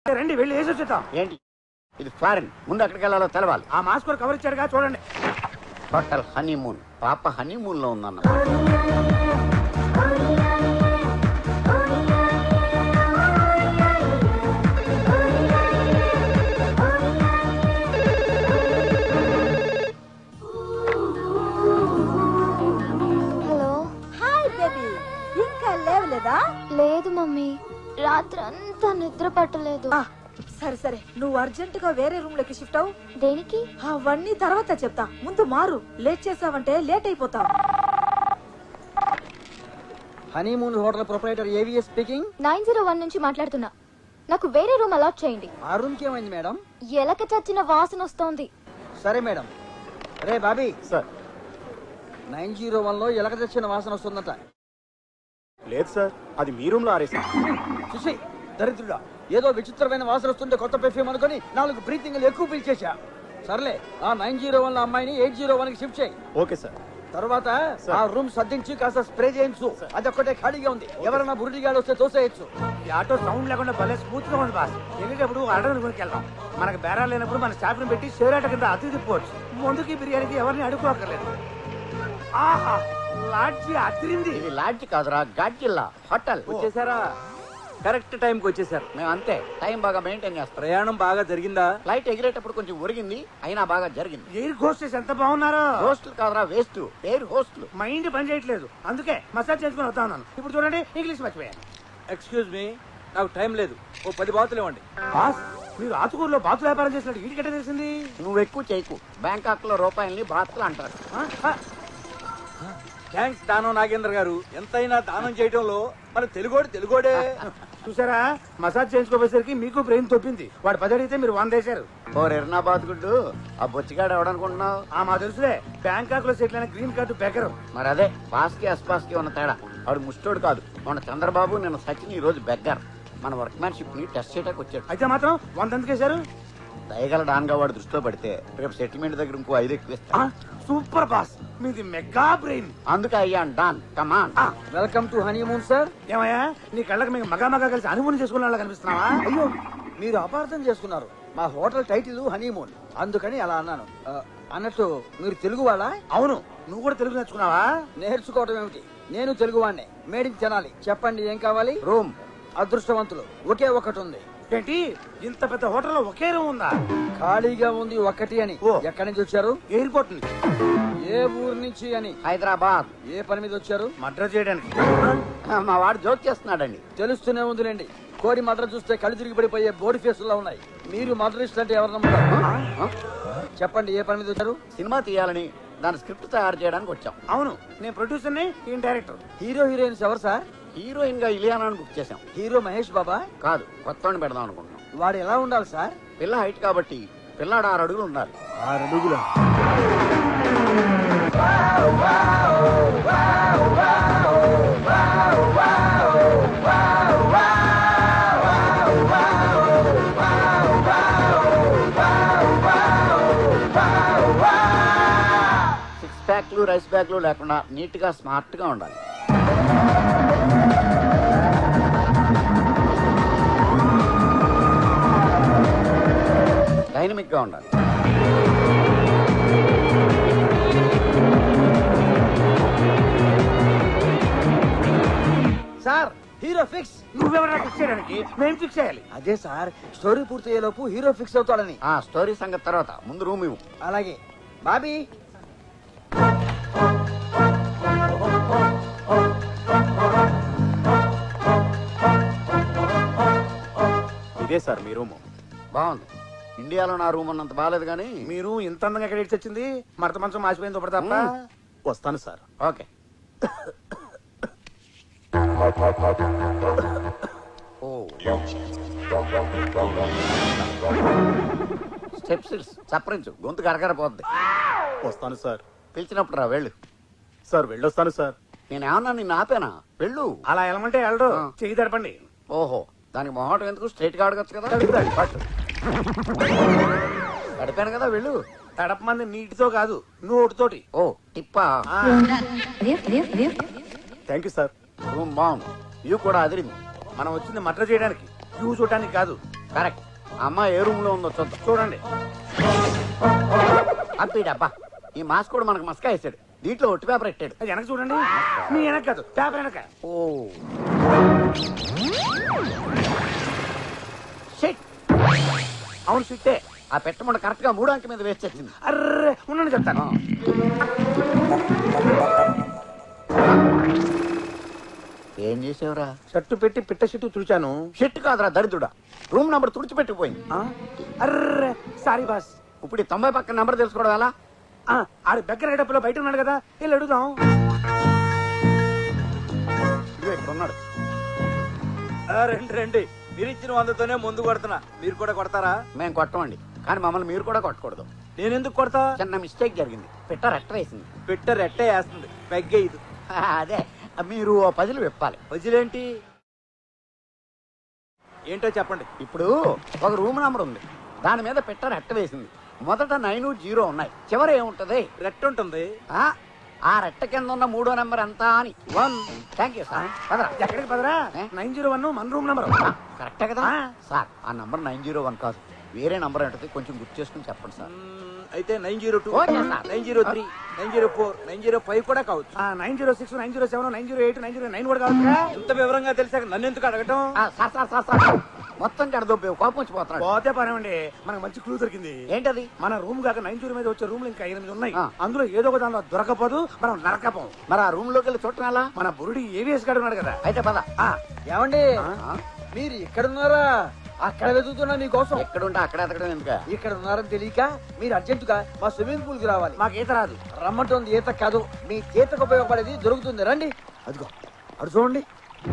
రండి వెళ్ళి వేసి వచ్చేద్దాం ఏంటి ఇది ఫారెన్ ముందు ఎక్కడికి వెళ్ళాలో తెలవాలి ఆ మాస్క్ కూడా కవర్ ఇచ్చాడుగా చూడండి హోటల్ హనీమూన్ పాప హనీమూన్ లో ఉందన్న హలో హాయ్ బేబీ ఇంకా లేవలేదా లేదు మమ్మీ రాత్రి అంతా నిద్ర పట్టలేదు ఆ, సరే సరే నువ్వు అర్జెంట్ గా వేరే రూమ్ లోకి షిఫ్ట్ అవు దేనికి అవన్నీ తర్వాత చెప్తా ముందు మారు లేట్ చేసావంటే లేట్ అయిపోతావు honeymoon hotel proprietor AVS speaking nine zero one నుంచి మాట్లాడుతున్నా నాకు వేరే రూమ్ అలాట్ చేయండి ఆ రూమ్ కి ఏమైంది మేడం ఎలక చచ్చిన వాసన వస్తోంది సరే మేడం రే Bobby sir nine zero one లో ఎలక తెచ్చిన వాసన వస్తుందట లేదు సార్ అది మీ రూమ్ లో ఆరేసా చూసి దరిద్రుడా ఏదో విచిత్రమైన వాసన వస్తుంటే కొత్త పెర్ఫ్యూమ్ అనుకొని నాలుగు బ్రీతింగ్లు ఎక్కువ పిలిచేశా సర్లే ఆ నైన్ జీరో వన్ అమ్మాయిని ఎయిట్ జీరో వన్ కి షిఫ్ట్ చేయి ఓకే సార్ తర్వాత ఆ రూమ్ సర్దించి కాస్త స్ప్రే చేయించు అది ఒక్కటే ఖాళీగా ఉంది ఎవరైనా బురుడిగాడు వస్తే తోసేయచ్చు ఈ ఆటో సౌండ్ లేకుండా భలే స్మూత్ గా ఉంది బాస్ వెళ్ళేటప్పుడు ఆర్డర్ కొనుక్కెళ్దాం మనకు బేరాలు లేనప్పుడు మన స్టాఫ్ ని పెట్టి షేర్ ఆట కింద అతి తిప్పవచ్చు ముందుకి బిర్యానీకి ఎవరిని అడుక్కోక్కర్లేదు ఆహా లాడ్జి అదిరింది ఇది లాడ్జ్ కాదురా గాడ్జిల్లా హోటల్ వచ్చేసారా కరెక్ట్ టైంకి వచ్చేసారు మేము అంతే టైం బాగా మెయింటైన్ చేస్తాం ప్రయాణం బాగా జరిగిందా ఫ్లైట్ ఎగిరేటప్పుడు కొంచెం ఒరిగింది అయినా బాగా జరిగింది ఎయిర్ హోస్టెస్ ఎంత బాగున్నారో హోస్టల్ కాదురా వేస్ట్ పేరు హోస్టల్ మైండ్ పని చేయట్లేదు అందుకే మసాజ్ చేసుకుని వస్తా ఉన్నాను ఇప్పుడు చూడండి ఇంగ్లీష్ మర్చిపోయాను ఎక్స్క్యూజ్ మీ నాకు టైం లేదు ఓ పది బాతులు ఇవ్వండి బాస్ మీరు ఆతుకూరులో బాతులు వ్యాపారం చేసినట్టు వీటికెట్ట తెలిసింది నువ్వు ఎక్కువ చేయకు బ్యాంకాక్ లో రూపాయల్ని బాత్లు అంటారు ఆ? ఆ, థ్యాంక్స్ దానం నాగేంద్ర గారు ఎంతైనా దానం చేయడంలో మన తెలుగోడు తెలుగోడే చూసారా మసాజ్ చేయించుకోపోయేసరికి మీకు బ్రెయిన్ తొప్పింది వాడు పది అడిగితే మీరు వంద వేశారు ఓ ఎర్నాబాద్ గుడ్డు ఆ బొచ్చిగాడు ఎవడనుకుంటున్నావు ఆ మా తెలుసులే బ్యాంకాక్ లో సెటిల్ అయిన గ్రీన్ కార్డు బెకర్ మరి అదే పాస్కి అస్పాస్కి ఉన్న తేడా వాడు ముష్టోడు కాదు మన చంద్రబాబు నిన్న సచిన్ ఈ రోజు బెగ్గర్ మన వర్క్మ్యాన్షిప్ ని టెస్ట్ చేయడానికి వచ్చాడు అయితే మాత్రం వంద ఎందుకు వేశారు దయగల డాన్గా వాడు దృష్టిలో పడితే రేపు సెటిల్మెంట్ దగ్గర ఇంకో ఐదు ఎక్కువ ఆ, ఇస్తాను సూపర్ బాస్ మీది మెగా బ్రెయిన్ అందుకే అయ్యాను don come on welcome to honeymoon sir ఏమయ్యా నీ కళ్ళకి మేము మగా మగా కలిసి అనుమతి చేసుకున్న వాళ్ళ కనిపిస్తున్నావా అయ్యో మీరు అపార్థం చేసుకున్నారు మా హోటల్ టైటిల్ హనీమూన్ అందుకని అలా అన్నాను ఆ, అన్నట్టు మీరు తెలుగు వాళ్ళ అవును నువ్వు కూడా తెలుగు నేర్చుకున్నావా నేర్చుకోవటం ఏమిటి నేను తెలుగు వాడిని మేడికి తినాలి చెప్పండి ఏం కావాలి రూమ్ అదృష్టవంతులు ఒకే ఒకటి ఉంది ఏంటి ఇంత పెద్ద హోటల్లో ఒకే రూమ్ ఉందా ఖాళీగా ఉంది ఒకటి అని ఓ. ఎక్కడి నుంచి వచ్చారు ఎయిర్పోర్ట్ నుంచి ఏ ఊరు నుంచి అని హైదరాబాద్ ఏ పని మీద వచ్చారు మర్డర్ చేయడానికి మా వాడు జోక్ చేస్తున్నాడండి తెలుస్తూనే ఉందిలేండి కోడి మద్ర చూస్తే కళ్ళు తిరిగి పడిపోయే బోడి ఫేసుల్లో ఉన్నాయి మీరు మద్రస్ట్ అంటే ఎవరు నమ్ముతారు ఆ? చెప్పండి ఏ పని మీద వచ్చారు సినిమా తీయాలని దాని స్క్రిప్ట్ తయారు చేయడానికి వచ్చాం అవును నేను ప్రొడ్యూసర్ని ఈయన డైరెక్టర్ హీరో హీరోయిన్స్ ఎవరు సార్ హీరోయిన్ గా ఇలియానాని బుక్ చేసాం హీరో మహేష్ బాబా కాదు కొత్త పెడదాం అనుకుంటున్నాం వాడు ఎలా ఉండాలి సార్ పిల్ల హైట్ కాబట్టి పిల్లాడు ఆరు అడుగులు ఉండాలి ఆరు అడుగుల సిక్స్ ప్యాక్లు రైస్ బ్యాగ్లు లేకుండా నీట్ గా స్మార్ట్ గా ఉండాలి డైనమిక్ గా ఉండాలి సార్ హీరో ఫిక్స్ నువ్వెవరైనా ఫిక్స్ చేయడానికి మేము ఫిక్స్ చేయాలి అదే సార్ స్టోరీ పూర్తయ్యేలోపు హీరో ఫిక్స్ అవుతాడని ఆ స్టోరీ సంగతి తర్వాత ముందు రూమ్ ఇవ్వు అలాగే బాబీ ఇదే సార్ మీ రూము బాగుంది ఇండియాలో నా రూమ్ ఉన్నంత బాగాలేదు కానీ మీరు ఇంత అందంగా ఎక్కడ ఇచ్చి వచ్చింది మడత మంచం మాసిపోయింది ఒకటి తప్ప వస్తాను సార్ ఓకే ఓ స్టెప్స్ చప్పరించు గొంతు కరకరపోద్ది వస్తాను సార్ పిలిచినప్పుడు రా వెళ్ళు సార్ వెళ్ళొస్తాను సార్ నేనేమన్నా నిన్ను ఆపానా వెళ్ళు అలా వెళ్ళమంటే వెళ్ళడు ఆ. చెయ్యి తడపండి ఓహో దానికి మొహటం ఎందుకు స్ట్రైట్ గా అడగచ్చు కదా తడుపుతాడు. పట్టు గడిపాను కదా వెళ్ళు తడపమంది నీటితో కాదు నోటితోటి ఓ టిప్పా థ్యాంక్ యూ సార్ రూమ్ బాగుంది వ్యూ కూడా అదిరింది మనం వచ్చింది మటర్ చేయడానికి వ్యూ చూడటానికి కాదు కరెక్ట్ అమ్మ ఏ రూమ్ లో ఉందో చూద్దాం చూడండి అబ్బా ఈ మాస్క్ కూడా మనకు మస్కా వేసాడు దీంట్లో ఒట్టి పేపర్ పెట్టాడు అది వెనక చూడండి మీ వెనక కాదు పేపర్ వెనక ఓ షిట్ అవును సిట్టే ఆ పెట్టమంట కరెక్ట్ గా మూడు అంకె మీద వేసి వచ్చింది అర్రే ఉండండి చెప్తాను ఏం చేసావురా షర్టు పెట్టి పిట్ట షర్టు తుడిచాను షిట్ కాదురా దరిద్రుడా రూమ్ నంబర్ తుడిచిపెట్టిపోయింది ఆ? అర్రే సారీ బాస్ ఇప్పుడు ఈ తొంభై పక్కన నంబర్ తెలుసుకోవడం ఎలా ఆ, ఆడు దగ్గర గడపలో బయట ఉన్నాడు కదా వెళ్ళి అడుగుదాం ఇదిగో ఇక్కడ ఉన్నాడు ఆ, రండి రండి మీరు ఇచ్చిన వందతోనే ముందు కొడుతున్నా మీరు కూడా కొడతారా మేము కొట్టమండి కానీ మమ్మల్ని మీరు కూడా కొట్టకూడదు నేను ఎందుకు కొడతా చిన్న మిస్టేక్ జరిగింది పిట్ట రెట్ట వేసింది పెట్ట రెట్టే వేస్తుంది పెగ్గే ఇది అదే మీరు ఓ పదులు విప్పాలి వదిలేంటి ఏంటో చెప్పండి ఇప్పుడు ఒక రూమ్ నంబర్ ఉంది దాని మీద పిట్ట రెట్ట వేసింది మొదట నైన్ జీరో ఉన్నాయి చివరి ఏముంటది రెట్ట ఉంటుంది ఆ ఆ రెట్ట కింద ఉన్న మూడో నెంబర్ ఎంత అని వన్ థ్యాంక్ యూ సార్ పదరా ఎక్కడికి పదరా ఏ? నైన్ జీరో వన్ మన రూమ్ నెంబర్ కరెక్టే కదా ఆ. సార్ ఆ నంబర్ నైన్ జీరో వన్ కాదు వేరే నంబర్ ఏంటది కొంచెం గుర్తు చేసుకుని చెప్పండి సార్ అయితే nine zero two okay sir. Nine zero three nine zero four nine zero five కూడా కావచ్చు nine zero six nine zero seven nine zero eight nine zero nine కూడా కావచ్చు ఇంత వివరంగా తెలిసాక నన్ను ఎందుకు అడగటం ఆ, సార్ సార్ సార్ సార్ మొత్తం జడదొబ్బే కోపం వచ్చిపోతున్నాడు పోతే పనేమండి మనకు మంచి క్లూ దొరికింది ఏంటది మన రూమ్ కాక నైన్ జీరో మీద వచ్చే రూమ్లు ఇంకా ఎనిమిది ఉన్నాయి ఆ. అందులో ఏదో ఒక దానిలో దొరకపోదు మనం నరకపోం మరి ఆ రూమ్ లోకి వెళ్ళి చూడటం ఎలా మన బురుడి ఏవిఎస్ గాడు ఉన్నాడు కదా అయితే పద ఆ, ఏమండి ఆ? మీరు ఇక్కడ ఉన్నారా అక్కడ వెతుకుతున్నా మీకోసం ఎక్కడుంటే అక్కడ ఎతకడం ఎందుక ఇక్కడ ఉన్నారని తెలియక మీరు అర్జెంటుగా మా స్విమ్మింగ్ పూల్ కి రావాలి మాకు ఈత రాదు రమ్మంటుంది ఈత కాదు మీ ఈతకు ఉపయోగపడేది దొరుకుతుంది రండి అదిగో అడు చూడండి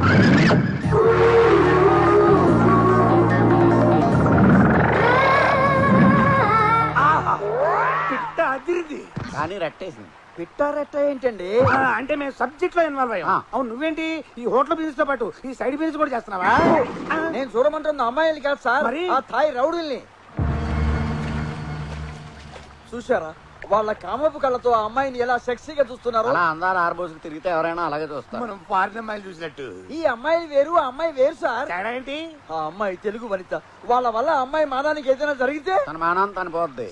ఆహా పిట్ట అదిరింది కానీ రెట్టేసింది పిట్టారెట్ట ఏంటండి ఆ, అంటే మేము సబ్జెక్ట్ లో ఇన్వాల్వ్ అయ్యాం ఆ. అవును నువ్వేంటి ఈ హోటల్ బిజినెస్ తో పాటు ఈ సైడ్ బిజినెస్ కూడా చేస్తున్నావా ఆ, నేను చూడమంటున్న అమ్మాయిలు కాదు సార్ మరి? ఆ థాయ్ రౌడీల్ని చూసారా వాళ్ళ కామపు కళ్ళతో ఆ అమ్మాయిని ఎలా సెక్సీగా చూస్తున్నారో అలా అందాలు ఆరబోసుకు తిరిగితే ఎవరైనా అలాగే చూస్తారు మనం ఫారిన్ అమ్మాయిలు చూసినట్టు ఈ అమ్మాయిలు వేరు ఆ అమ్మాయి వేరు సార్ తేడా ఏంటి ఆ అమ్మాయి తెలుగు వనిత వాళ్ళ వల్ల ఆ అమ్మాయి మానానికి ఏదైనా జరిగితే తన మానాన్ని తను పోద్ది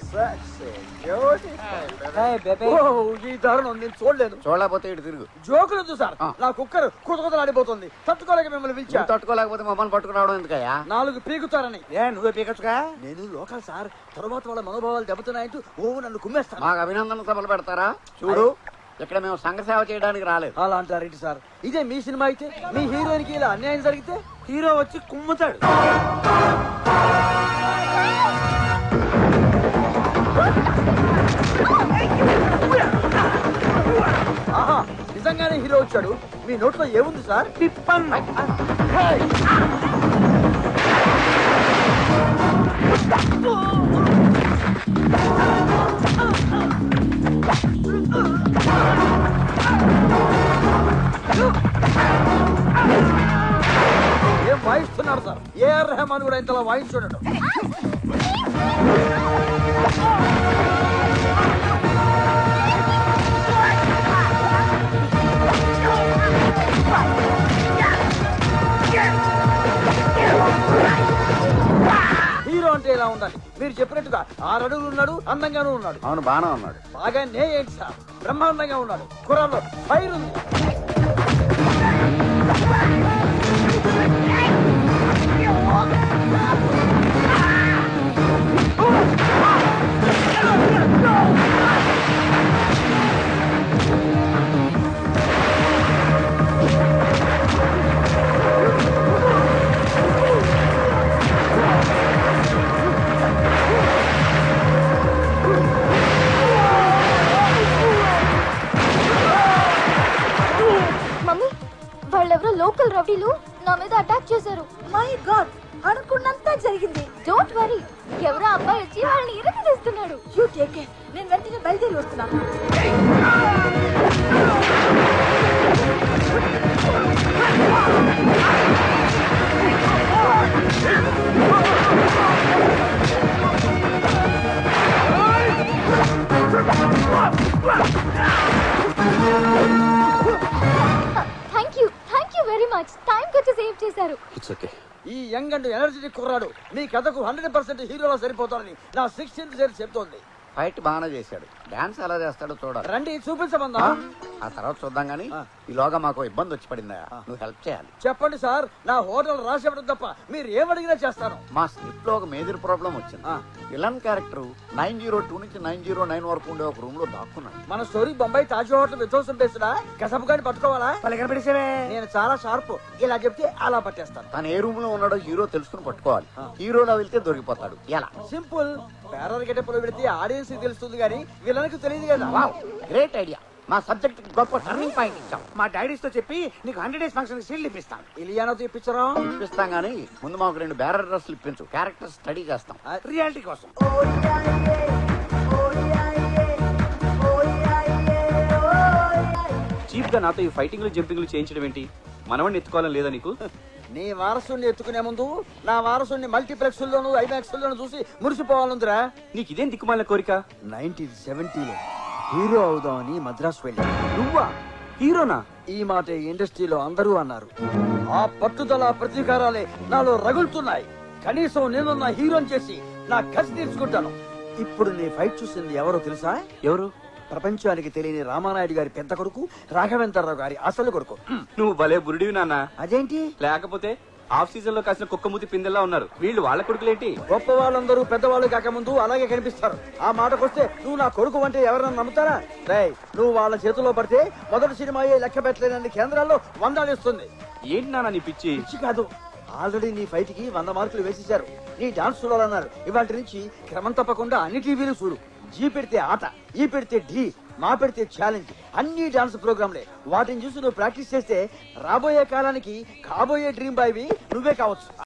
ఓ, ఈ దారుణం నేను చూడలేను చూడలేకపోతే ఇటు తిరుగు జోకులు వద్దు సార్ ఆ. నా కుక్కర్ కుతకుతలాడిపోతుంది తట్టుకోలేక మిమ్మల్ని పిలిచా నువ్వు తట్టుకోలేకపోతే మమ్మల్ని పట్టుకురావడం ఎందుకయ్యా నాలుగు పీకుతారని ఏ నువ్వే పీకచ్చుగా నేను లోకల్ సార్ తర్వాత వాళ్ళ మనోభావాలు దెబ్బతున్నాయంటూ ఓ నన్ను కుమ్మేస్తాను మాకు అభినందన సభలు పెడతారా చూడు ఇక్కడ మేము సంఘ సేవ చేయడానికి రాలేదు అలా అంటారేంటి సార్ ఇదే మీ సినిమా అయితే మీ హీరోయిన్ కి ఇలా అన్యాయం జరిగితే హీరో వచ్చి కుమ్ముతాడు ఆహా నిజంగానే హీరో వచ్చాడు మీ నోట్లో ఏముంది సార్ టిప్పన్ ఏం వాయిస్తున్నాడు సార్ ఏఆర్ రెహమాన్ కూడా ఇంతలా వాయించుండడు హీరో అంటే ఇలా ఉండాలి మీరు చెప్పినట్టుగా ఆరు అడుగులు ఉన్నాడు అందంగానూ ఉన్నాడు అవును బాగానే ఉన్నాడు బాగా నే ఏంటి సార్ బ్రహ్మాండంగా ఉన్నాడు కుర్రాల్లో ఫైర్ ఉంది మమ్మీ వాళ్ళెవరో లోకల్ రౌడీలు నా మీద అటాక్ చేశారు మై గాడ్ అనుకున్నంత జరిగింది డోంట్ వరీ ఎవరో అబ్బాయి వచ్చి వాళ్ళని ఇరకి తీస్తున్నాడు యూ టేక్ నేను వెంటనే బయలుదేరి వస్తున్నాను thank you thank you very much time వచ్చి సేవ్ చేశారు ఇట్స్ ఓకే ఈ యంగ్ అండ్ ఎనర్జెటిక్ కుర్రాడు మీ కథకు హండ్రెడ్ పర్సెంట్ హీరోలో సరిపోతాడని నా సిక్స్టీన్త్ సేర్ చెప్తోంది ఫైట్ బాగానే చేశాడు డాన్స్ ఎలా చేస్తాడో చూడాలి రండి చూపించమందా ఆ తర్వాత చూద్దాం గానీ ఆ. ఈలోగా మాకు ఇబ్బంది వచ్చి పడిందా నువ్వు హెల్ప్ చేయాలి చెప్పండి సార్ నా హోటల్ రాసేవడం తప్ప మీరు ఏమడిగినా చేస్తాను మా స్క్రిప్ట్ లో ఒక మేజర్ ప్రాబ్లం వచ్చింది ఆ. Villain character nine zero two నుంచి నైన్ జీరో నైన్ వరకు ఉండే ఒక రూమ్ లో దాక్కున్నాడు మన స్టోరీ బొంబాయి తాజ్ హోటల్ విధ్వంసం పేస్తున్నా కసపు గాని పట్టుకోవాలా వాళ్ళు కనపడేసేవే నేను చాలా షార్ప్ ఇలా చెప్తే అలా పట్టేస్తాను తను ఏ రూమ్ లో ఉన్నాడో హీరో తెలుసుకుని పట్టుకోవాలి హీరోలో వెళ్తే దొరికిపోతాడు ఎలా సింపుల్ పేరర్ గెటప్లో పెడితే ఆడియన్స్ తెలుస్తుంది కానీ వీళ్ళకి తెలియదు కదా వావ్ గ్రేట్ ఐడియా మా సబ్జెక్ట్ గొప్ప టర్నింగ్ పాయింట్ ఇచ్చాం మా డాడీస్ తో చెప్పి నీకు హండ్రెడ్ డేస్ ఫంక్షన్ సీల్ ఇప్పిస్తాను ఇలియానాతో ఇప్పించరా ఇప్పిస్తాం గానీ ముందు మాకు రెండు బ్యారర్ డ్రెస్లు ఇప్పించు క్యారెక్టర్ స్టడీ చేస్తాం రియాలిటీ కోసం చీప్ గా నాతో ఈ ఫైటింగ్లు జంపింగ్లు చేయించడం ఏంటి మనవాడిని ఎత్తుకోవాలని లేదా నీకు నీ వారసుని ఎత్తుకునే ముందు నా వారసుని మల్టీప్లెక్స్ లోను ఐమాక్స్ లోను చూసి మురిసిపోవాలందిరా నీకు ఇదేం దిక్కుమాలిన కోరిక నైన్టీన్ సెవెంటీలో హీరో అవుదామని మద్రాసు వెళ్ళా నువ్వా హీరోనా ఈ మాట ఈ ఇండస్ట్రీలో అందరూ అన్నారు ఆ పట్టుదల ప్రతీకారాలే నాలో రగులుతున్నాయి కనీసం నేను నా హీరోని చేసి నా కసి తీర్చుకుంటాను ఇప్పుడు నీ ఫైట్ చూసింది ఎవరో తెలుసా ఎవరు ప్రపంచానికి తెలియని రామానాయుడు గారి పెద్ద కొడుకు రాఘవేంద్రరావు గారి అసలు కొడుకు నువ్వు భలే బురుడివి నాన్న అదేంటి లేకపోతే ఆఫ్ సీజన్ లో కాసిన కుక్క మూతి పిందెల్లా ఉన్నారు వీళ్ళు వాళ్ళ కొడుకులేంటి గొప్ప వాళ్ళందరూ పెద్దవాళ్ళు కాకముందు అలాగే కనిపిస్తారు ఆ మాటకొస్తే నువ్వు నా కొడుకు అంటే ఎవరన్నా నమ్ముతారా రేయ్ నువ్వు వాళ్ళ చేతిలో పడితే మొదటి సినిమా లెక్క పెట్టలేనన్ని కేంద్రాల్లో వందాలిస్తుంది ఏంటి నాన్న నీ పిచ్చి పిచ్చి కాదు ఆల్రెడీ నీ ఫైట్ కి వంద మార్కులు వేసేశారు నీ డాన్స్ చూడాలన్నారు ఇవాటి నుంచి క్రమం తప్పకుండా అన్ని టీవీలు చూడు జీ పెడితే ఆట ఈ పెడితే ఢీ మా పెడితే ఛాలెంజ్ అన్ని డాన్స్ ప్రోగ్రాంలే వాటిని చూసి నువ్వు ప్రాక్టీస్ చేస్తే రాబోయే కాలానికి కాబోయే డ్రీమ్ బాయ్వి నువ్వే కావచ్చు